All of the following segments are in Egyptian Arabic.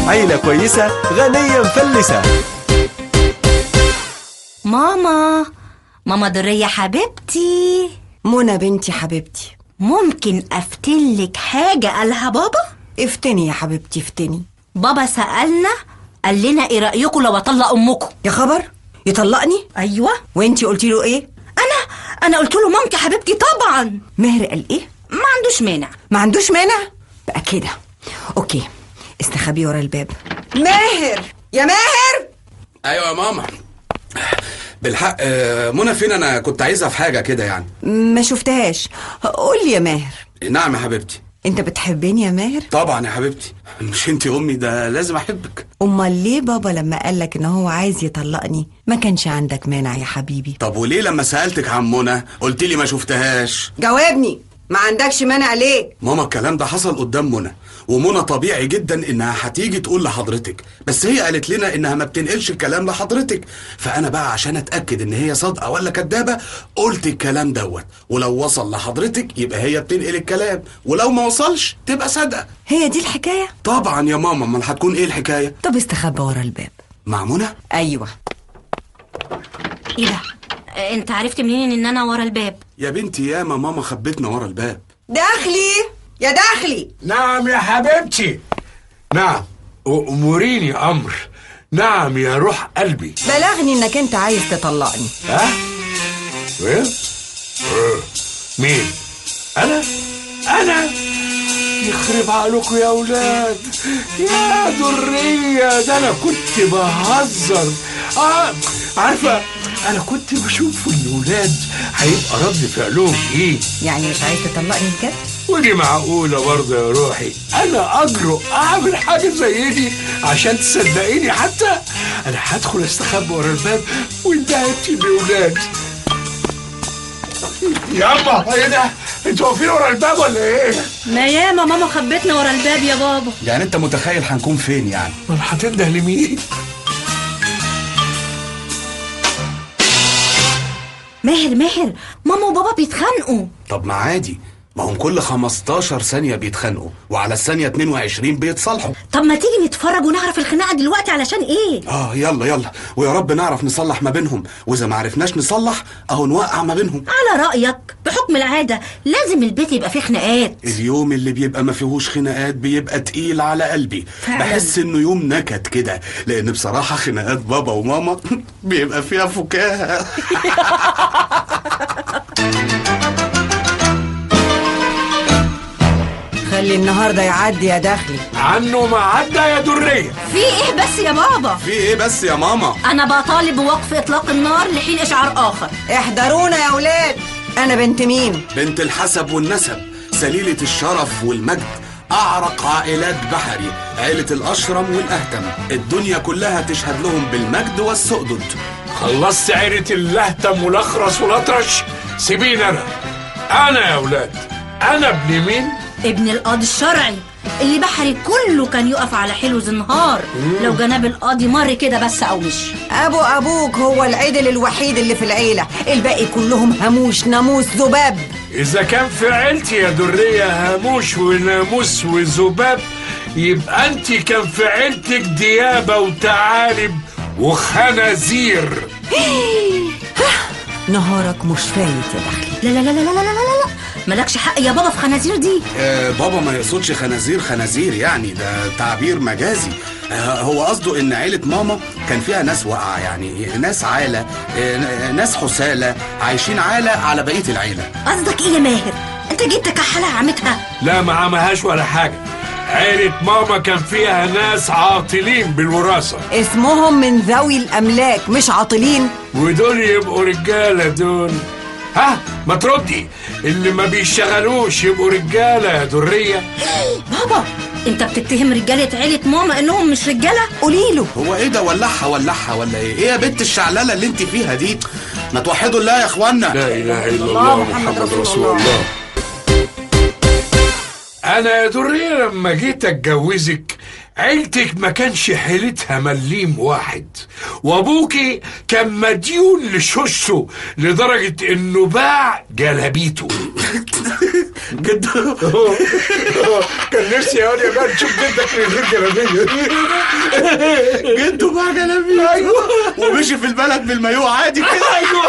عيلة كويسة غنية مفلسة ماما ماما درية حبيبتي منى بنتي حبيبتي ممكن افتلك حاجة قالها بابا افتني يا حبيبتي افتني بابا سألنا قال لنا ايه رأيكم لو اطلق امكم يا خبر يطلقني ايوه وانتي قلتي له ايه انا انا قلت له مامتي حبيبتي طبعا ماهر قال ايه ما عندوش مانع ما عندوش مانع بقى كده اوكي استخبي ورا الباب ماهر يا ماهر ايوه يا ماما بالحق آه، منى فين انا كنت عايزها في حاجه كده يعني ما شفتهاش قول لي يا ماهر نعم يا حبيبتي انت بتحبني يا ماهر طبعا يا حبيبتي مش انت امي ده لازم احبك امال ليه بابا لما قالك ان هو عايز يطلقني ما كانش عندك مانع يا حبيبي طب وليه لما سالتك عن منى قلت لي ما شفتهاش جاوبني ما عندكش مانع ليه ماما الكلام ده حصل قدام منى ومنى طبيعي جدا انها هتيجي تقول لحضرتك بس هي قالت لنا انها ما بتنقلش الكلام لحضرتك فانا بقى عشان اتاكد ان هي صادقه ولا كدابه قلت الكلام دوت ولو وصل لحضرتك يبقى هي بتنقل الكلام ولو ما وصلش تبقى صادقه هي دي الحكايه طبعا يا ماما امال هتكون ايه الحكايه طب استخبى ورا الباب مع منى ايوه ايه ده انت عرفت منين ان انا ورا الباب يا بنتي ياما ماما خبتنا ورا الباب داخلي يا داخلي نعم يا حبيبتي نعم أموريني أمر نعم يا روح قلبي بلغني انك انت عايز تطلقني ها؟ إيه؟ آه، مين؟ أنا؟ أنا؟ يخرب عقلكم يا أولاد يا درية ده أنا كنت بهزر آه عارفة أنا كنت بشوف الولاد هيبقى رد فعلهم إيه يعني مش عايز تطلقني بجد ودي معقولة برضه يا روحي أنا أجرؤ أعمل حاجة زي دي عشان تصدقيني حتى أنا هدخل أستخبى ورا الباب وأنت هاتي الأولاد يابا إيه ده؟ أنتوا واقفين ورا الباب ولا إيه؟ ما ياما ماما خبتنا ورا الباب يا بابا يعني انت متخيل هنكون فين يعني أمال هتنده لمين؟ ماهر ماهر ماما وبابا بيتخانقوا طب ما عادي ما هم كل 15 ثانية بيتخانقوا وعلى الثانية 22 بيتصالحوا طب ما تيجي نتفرج ونعرف الخناقه دلوقتي علشان ايه اه يلا يلا ويا رب نعرف نصلح ما بينهم واذا ما عرفناش نصلح اهو نوقع ما بينهم على رايك بحكم العاده لازم البيت يبقى فيه خناقات اليوم اللي بيبقى ما فيهوش خناقات بيبقى تقيل على قلبي فعلاً. بحس انه يوم نكد كده لان بصراحة خناقات بابا وماما بيبقى فيها فكاهة خلي النهارده يعدي يا داخلي عنه ما عدى يا درية في ايه بس يا بابا في ايه بس يا ماما انا بطالب بوقف اطلاق النار لحين اشعار اخر احضرونا يا اولاد انا بنت مين بنت الحسب والنسب سليلة الشرف والمجد أعرق عائلات بحري عيلة الأشرم والأهتم الدنيا كلها تشهد لهم بالمجد والسؤدد خلصت عيرة اللهتم والأخرس والأطرش سيبيني أنا أنا يا أولاد أنا ابن مين؟ ابن القاضي الشرعي اللي بحري كله كان يقف على حلو زنهار لو جناب القاضي مر كده بس او مشي ابو ابوك هو العدل الوحيد اللي في العيله الباقي كلهم هموش ناموس ذباب إذا كان في عيلتي يا درية هاموش وناموس وذباب يبقى أنت كان في عيلتك ديابة وثعالب وخنازير نهارك مش فايت يا داخلي لا لا لا لا لا لا لا لا مالكش حق يا بابا في خنازير دي آه بابا ما يقصدش خنازير خنازير يعني ده تعبير مجازي آه هو قصده ان عيلة ماما كان فيها ناس واقعة يعني ناس عالة آه ناس حسالة عايشين عالة على بقية العيلة قصدك ايه يا ماهر انت جيت تكحلها عمتها لا ما عمهاش ولا حاجة عيلة ماما كان فيها ناس عاطلين بالوراثة اسمهم من ذوي الاملاك مش عاطلين ودول يبقوا رجالة دول ها ما تردي اللي ما بيشتغلوش يبقوا رجالة يا درية بابا انت بتتهم رجاله عيله ماما انهم مش رجاله قولي له هو ايه ده ولعها ولعها ولا ايه ايه يا بنت الشعللة اللي انت فيها دي ما توحدوا الله يا اخوانا لا اله الا الله الله محمد محمد رسول رسول الله. الله انا يا درية لما جيت اتجوزك عيلتك ما كانش حيلتها مليم واحد وابوكي كان مديون لشوشه لدرجة انه باع جلابيته جدا كان نفسي يا ولد بقى تشوف جدك من غير جلابيه جده بقى جلابيه ايوه ومشي في البلد بالمايو عادي كده ايوه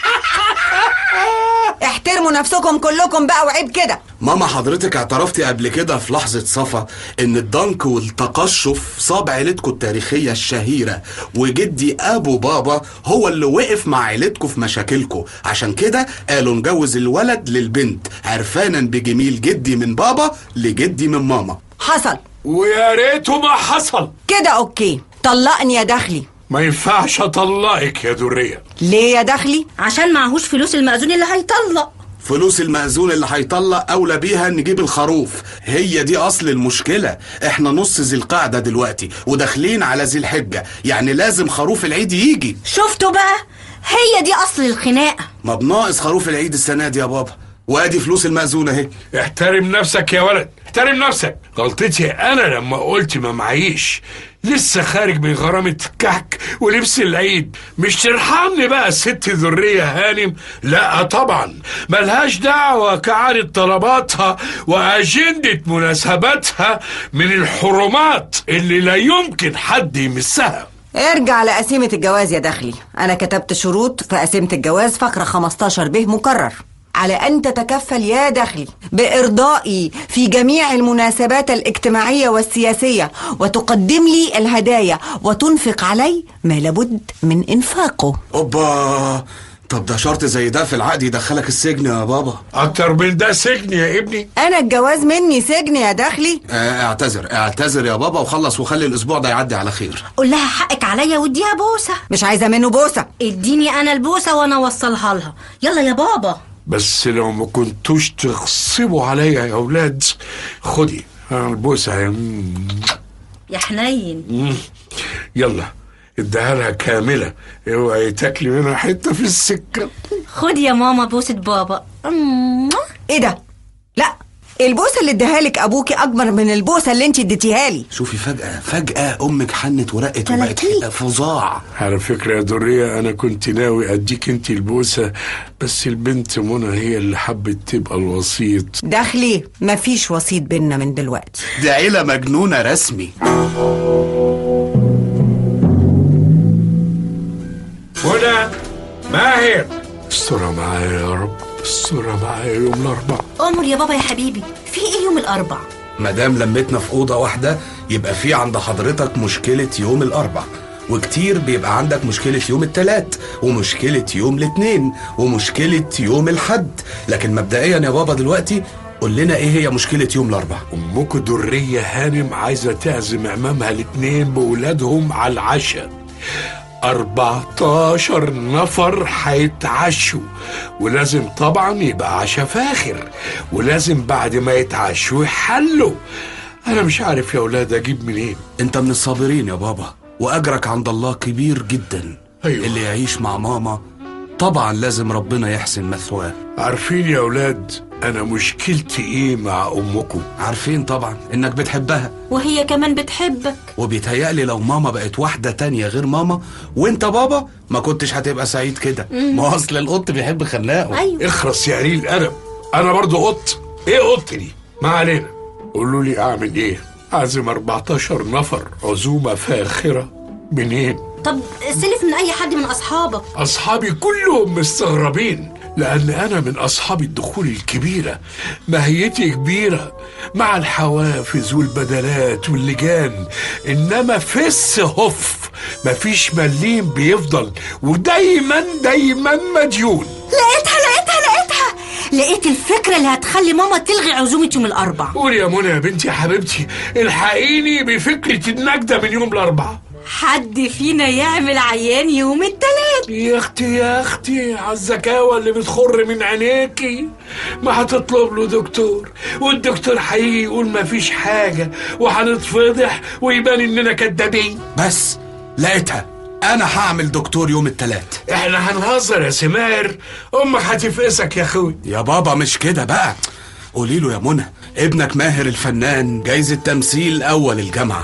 احترموا نفسكم كلكم بقى وعيب كده ماما حضرتك اعترفتي قبل كده في لحظة صفا ان الضنك والتقشف صاب عيلتكم التاريخية الشهيرة وجدي ابو بابا هو اللي وقف مع عيلتكم في مشاكلكم عشان كده قالوا نجوز الولد للبنت عرفانا بجميل جدي من بابا لجدي من ماما حصل ويا ريته ما حصل كده اوكي طلقني يا دخلي ما ينفعش اطلقك يا درية ليه يا دخلي عشان معهوش فلوس المأذون اللي هيطلق فلوس المأذون اللي هيطلق أولى بيها نجيب الخروف هي دي أصل المشكلة احنا نص ذي القعدة دلوقتي وداخلين على ذي الحجة يعني لازم خروف العيد يجي شفتوا بقى هي دي أصل الخناقة ما بناقص خروف العيد السنة دي يا بابا وادي فلوس المأذون اهي احترم نفسك يا ولد احترم نفسك غلطتي انا لما قلت ما معيش لسه خارج من غرامة كحك ولبس العيد مش ترحمني بقى الست ذرية هانم لا طبعا ملهاش دعوة كعادة طلباتها وأجندة مناسباتها من الحرمات اللي لا يمكن حد يمسها ارجع لقسيمة الجواز يا دخلي أنا كتبت شروط في قسيمة الجواز فقرة 15 به مكرر على أن تتكفل يا دخلي بإرضائي في جميع المناسبات الاجتماعية والسياسية وتقدم لي الهدايا وتنفق علي ما لابد من إنفاقه اوبا طب ده شرط زي ده في العقد يدخلك السجن يا بابا أكتر من ده سجن يا ابني أنا الجواز مني سجن يا دخلي اه اعتذر اعتذر يا بابا وخلص وخلي الاسبوع ده يعدي على خير قول لها حقك عليا واديها بوسة مش عايزة منه بوسة اديني أنا البوسة وأنا أوصلها لها يلا يا بابا بس لو ما كنتوش تغصبوا عليا يا أولاد خدي آه، البوسة يا يا حنين يلا اديها لها كاملة اوعي تاكلي منها حتة في السكة خد يا ماما بوسة بابا أمم. إيه ده؟ لا البوسة اللي اديها لك أبوكي أكبر من البوسة اللي أنت اديتيها لي شوفي فجأة فجأة امك حنت ورقت وبقت تلاتين. فظاع على فكرة يا درية أنا كنت ناوي أديك أنت البوسة بس البنت منى هي اللي حبت تبقى الوسيط دخلي مفيش وسيط بينا من دلوقتي دي عيلة مجنونة رسمي منى ماهر استرها معايا يا رب استرها معايا يوم الأربعاء أمر يا بابا يا حبيبي في إيه يوم الأربع مادام لمتنا في أوضة واحدة يبقى في عند حضرتك مشكلة يوم الأربع وكتير بيبقى عندك مشكلة يوم التلات ومشكلة يوم الاثنين ومشكلة يوم الحد لكن مبدئيا يا بابا دلوقتي قول لنا ايه هي مشكلة يوم الأربع أمكم درية هانم عايزة تعزم عمامها الاتنين بولادهم على العشاء 14 نفر هيتعشوا ولازم طبعا يبقى عشاء فاخر ولازم بعد ما يتعشوا يحلوا انا مش عارف يا اولاد اجيب منين انت من الصابرين يا بابا وأجرك عند الله كبير جدا أيوة. اللي يعيش مع ماما طبعا لازم ربنا يحسن مثواه عارفين يا اولاد انا مشكلتي ايه مع امكم عارفين طبعا انك بتحبها وهي كمان بتحبك وبيتهيألي لو ماما بقت واحدة تانية غير ماما وانت بابا ما كنتش هتبقى سعيد كده ما اصل القط بيحب خناقه أيوة اخرس يا قليل الادب انا برضو قط ايه قط دي ما علينا قولوا لي اعمل ايه اعزم 14 نفر عزومه فاخره منين طب سلف من أي حد من أصحابك اصحابي كلهم مستغربين لان انا من اصحاب الدخول الكبيره ماهيتي كبيره مع الحوافز والبدلات واللجان انما فس هف مفيش مليم بيفضل ودايما دايما مديون لقيتها لقيتها لقيتها لقيت الفكرة اللي هتخلي ماما تلغي عزومة يوم الأربع قولي يا منى يا بنتي يا حبيبتي الحقيني بفكرة النجدة من يوم الأربعاء حد فينا يعمل عيان يوم التلات يا اختي يا اختي على الزكاوة اللي بتخر من عينيكي ما هتطلب له دكتور والدكتور هيجي يقول ما فيش حاجة وهنتفضح ويبان اننا كدابين بس لقيتها انا هعمل دكتور يوم التلات احنا هنهزر يا سماهر امك هتفقسك يا اخوي يا بابا مش كده بقى قولي له يا منى ابنك ماهر الفنان جايزة تمثيل اول الجامعة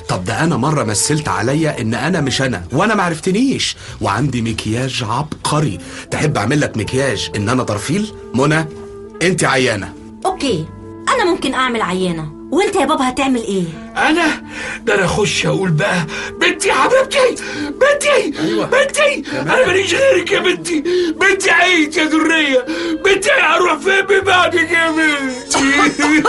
طب ده انا مره مثلت عليا ان انا مش انا وانا معرفتنيش وعندي مكياج عبقري تحب اعمل لك مكياج ان انا طرفيل منى انت عيانه اوكي انا ممكن اعمل عينه وانت يا بابا هتعمل ايه انا ده انا اخش اقول بقى بنتي حبيبتي بنتي أيوة. بنتي انا ماليش غيرك يا بنتي بنتي عيت يا ذريه بنتي هروح فين ببعدك يا بنتي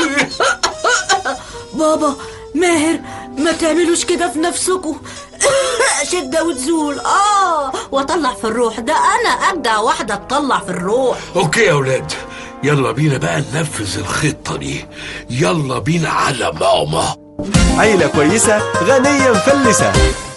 بابا ماهر ما تعملوش كده في نفسكم شدة وتزول اه واطلع في الروح ده انا اجدع واحدة تطلع في الروح اوكي يا اولاد يلا بينا بقى ننفذ الخطه دي يلا بينا على ماما عيلة كويسة غنية مفلسة